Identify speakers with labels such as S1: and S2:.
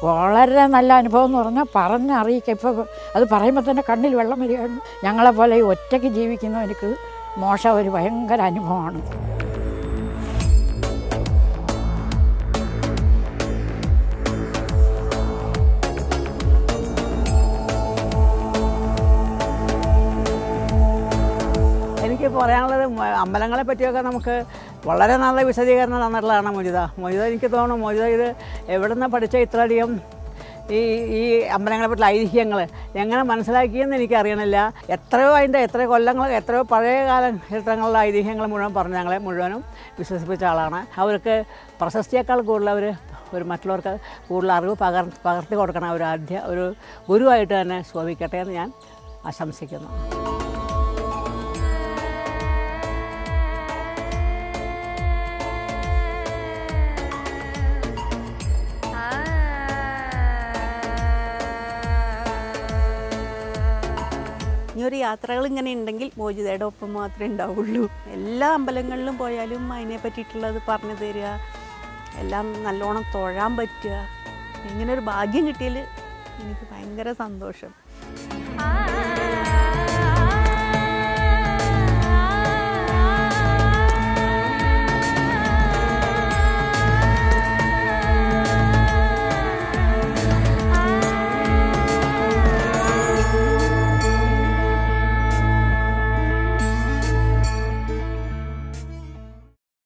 S1: വളരെ നല്ല അനുഭവം എന്ന് പറഞ്ഞാൽ പറഞ്ഞറിയിക്കുക ഇപ്പോൾ അത് പറയുമ്പോൾ തന്നെ കണ്ണിൽ വെള്ളം വരികയാണ് ഞങ്ങളെപ്പോലെ ഈ ഒറ്റയ്ക്ക് ജീവിക്കുന്നവർക്ക് മോശം ഒരു ഭയങ്കര അനുഭവമാണ്
S2: എനിക്ക് പറയാനുള്ളത് മ- അമ്പലങ്ങളെ പറ്റിയൊക്കെ നമുക്ക് വളരെ നല്ല വിശദീകരണം തന്നിട്ടുള്ളതാണ് മോചിത മോചിത എനിക്ക് തോന്നുന്നു മോചിത ഇത് എവിടെ നിന്ന് പഠിച്ച ഇത്രയധികം ഈ ഈ അമ്പലങ്ങളെ പറ്റിയുള്ള ഐതിഹ്യങ്ങൾ എങ്ങനെ മനസ്സിലാക്കിയെന്ന് എനിക്കറിയണില്ല എത്രയോ അതിൻ്റെ എത്രയോ കൊല്ലങ്ങൾ എത്രയോ പഴയ കാലഘട്ടങ്ങളിലെ ഐതിഹ്യങ്ങൾ മുഴുവൻ പറഞ്ഞ് ഞങ്ങളെ മുഴുവനും വിശ്വസിപ്പിച്ച ആളാണ് അവർക്ക് പ്രശസ്തിയേക്കാൾ കൂടുതൽ അവർ ഒരു മറ്റുള്ളവർക്ക് കൂടുതൽ അറിവ് പകർ പകർത്തി കൊടുക്കണം ഒരു ആദ്യ ഒരു ഗുരുവായിട്ട് തന്നെ ശോഭിക്കട്ടെ എന്ന് ഞാൻ ആശംസിക്കുന്നു
S3: ഇനി ഒരു യാത്രകൾ ഇങ്ങനെ ഉണ്ടെങ്കിൽ മോചിതയുടെ ഒപ്പം മാത്രമേ ഉണ്ടാവുള്ളൂ എല്ലാ അമ്പലങ്ങളിലും പോയാലും അതിനെ പറ്റിയിട്ടുള്ളത് പറഞ്ഞു തരിക എല്ലാം നല്ലോണം തൊഴാൻ പറ്റുക ഇങ്ങനെ ഒരു ഭാഗ്യം കിട്ടിയതിൽ എനിക്ക് ഭയങ്കര സന്തോഷം